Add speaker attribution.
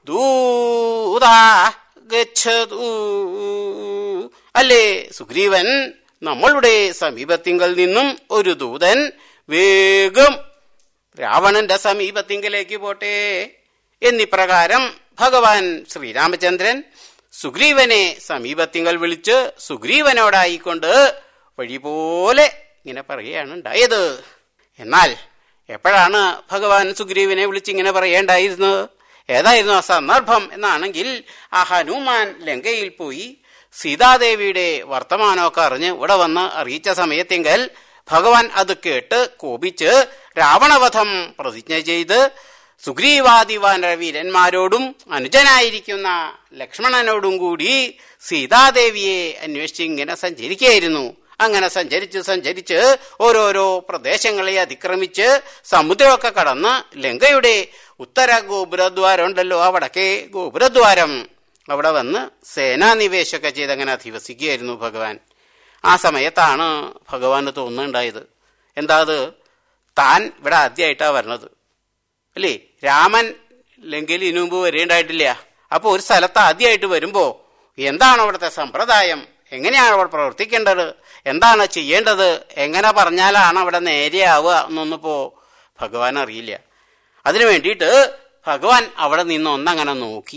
Speaker 1: ദൂത ഗച്ഛതു അല്ലേ സുഗ്രീവൻ നമ്മളുടെ സമീപത്തിങ്കൽ നിന്നും ഒരു ദൂതൻ വേഗം രാവണന്റെ സമീപത്തിങ്കലേക്ക് പോട്ടെ എന്നിപ്രകാരം ഭഗവാൻ ശ്രീരാമചന്ദ്രൻ സുഗ്രീവനെ സമീപത്തിങ്കൽ വിളിച്ച് സുഗ്രീവനോടായിക്കൊണ്ട് വഴി പോലെ ഇങ്ങനെ പറയുകയാണ് ഉണ്ടായത് എന്നാൽ എപ്പോഴാണ് ഭഗവാൻ സുഗ്രീവനെ വിളിച്ച് ഇങ്ങനെ പറയേണ്ടായിരുന്നത് ഏതായിരുന്നു ആ സന്ദർഭം എന്നാണെങ്കിൽ ആ ഹനുമാൻ ലങ്കയിൽ പോയി സീതാദേവിയുടെ വർത്തമാനമൊക്കെ അറിഞ്ഞ് ഇവിടെ വന്ന് അറിയിച്ച സമയത്തെങ്കിൽ ഭഗവാൻ അത് കേട്ട് കോപിച്ച് രാവണവധം പ്രതിജ്ഞ ചെയ്ത് സുഗ്രീവാദിവാന വീരന്മാരോടും അനുജനായിരിക്കുന്ന ലക്ഷ്മണനോടും കൂടി സീതാദേവിയെ അന്വേഷിച്ച് ഇങ്ങനെ സഞ്ചരിക്കുകയായിരുന്നു അങ്ങനെ സഞ്ചരിച്ച് സഞ്ചരിച്ച് ഓരോരോ പ്രദേശങ്ങളെ അതിക്രമിച്ച് സമുദ്രമൊക്കെ കടന്ന് ലങ്കയുടെ ഉത്തര ഗോപുരദ്വാരം ഉണ്ടല്ലോ ആ വടക്കേ ഗോപുരദ്വാരം അവിടെ വന്ന് സേനാനിവേശമൊക്കെ ചെയ്ത് അങ്ങനെ അധിവസിക്കുകയായിരുന്നു ഭഗവാൻ ആ സമയത്താണ് ഭഗവാന് തോന്നുന്നുണ്ടായത് എന്താ അത് താൻ ഇവിടെ ആദ്യമായിട്ടാണ് വരണത് അല്ലേ രാമൻ ലങ്കയിൽ ഇതിനു മുമ്പ് വരേണ്ടായിട്ടില്ല അപ്പോൾ ഒരു സ്ഥലത്ത് ആദ്യമായിട്ട് വരുമ്പോൾ എന്താണ് അവിടുത്തെ സമ്പ്രദായം എങ്ങനെയാണ് അവിടെ പ്രവർത്തിക്കേണ്ടത് എന്താണ് ചെയ്യേണ്ടത് എങ്ങനെ പറഞ്ഞാലാണ് അവിടെ നേരെയാവുക എന്നൊന്നിപ്പോ ഭഗവാൻ അറിയില്ല അതിനു വേണ്ടിയിട്ട് ഭഗവാൻ അവിടെ നിന്ന് ഒന്നങ്ങനെ നോക്കി